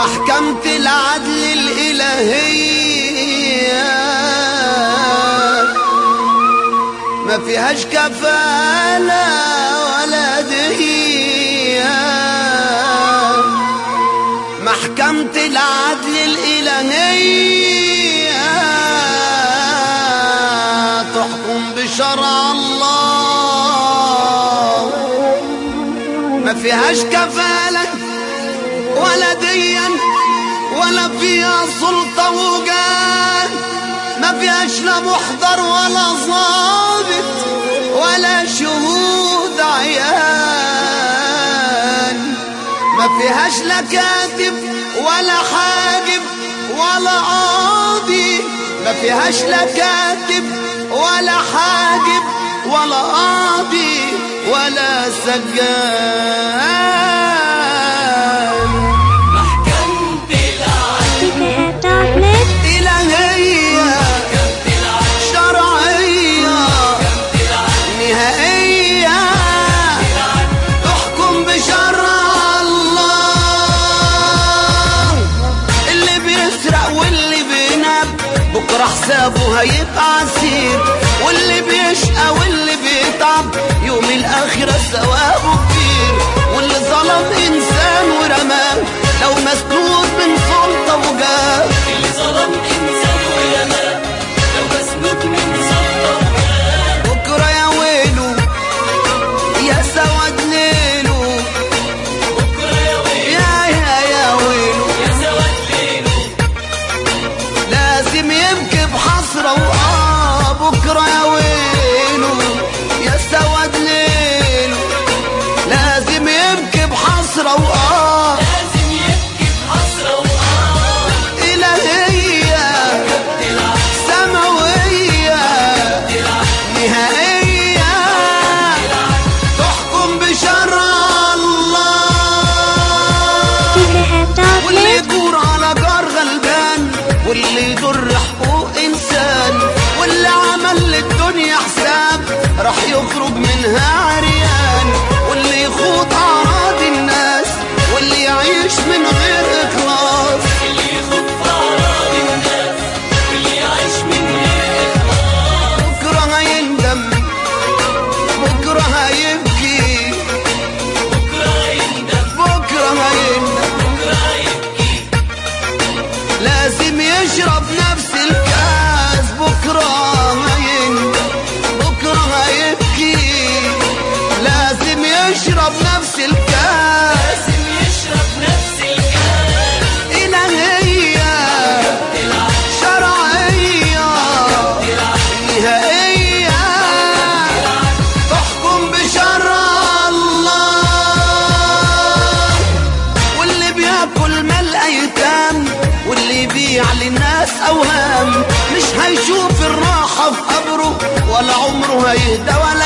محكمة العدل الإلهية ما فيهاش كفالة ولا دية محكمة العدل الإلهية تحكم بشرع الله ما فيهاش كفالة ولا ديا ولا فيها سلطة وجاه ما فيهاش لا محضر ولا ضابط ولا شهود عيان ما فيهاش لا كاتب ولا حاجب ولا قاضي ما فيهاش لا كاتب ولا حاجب ولا قاضي ولا سجان محكمة العدل Darknet. إلهية شرعية نهائية تحكم بشرع الله اللي بيسرق واللي بينام بكرة حسابه هيبقى عسير واللي بيشقى واللي بيتعب يوم الآخرة ثوابه كتير واللي ظلم إنسان ورماه لو مسنود من سلطة وجاه اللي ظلم إنسان وياما لو مسنود من سلطة بكرة يا ويلو يا سواد ليلو بكرة يا ويل يا يا يا ويلو يا سواد ليله لازم يبكي بحسرة وآه بكرة يا ويلو يا سواد ليلو لازم يبكي بحسرة وآه لازم يبكي بحسرة وآه إلهية سماوية نهائية تحكم بشرع الله واللي Darknet. يدور على جار غلبان واللي يضر حقوق انسان واللي عمل للدنيا حساب راح يخرج منها عريان واللي يخوض اعراض الناس واللي يعيش من غير اخلاص اللي يخوض في أعراض الناس واللي يعيش من غير إخلاص بكره هيندم بكره هيبكي بكرة يندم بكره هيندم بكرة يبكي لازم يشرب نفس الكاس بكرة هيندم بكرة هيبكي لازم يشرب نفس الكاس لازم يشرب نفس الكاس إلهية شرعية نهائية تحكم بشرع الله واللي بياكل مال ايتام واللي يبيع للناس اوهام مش هيشوف الراحة في قبره ولا عمره هيهدى ولا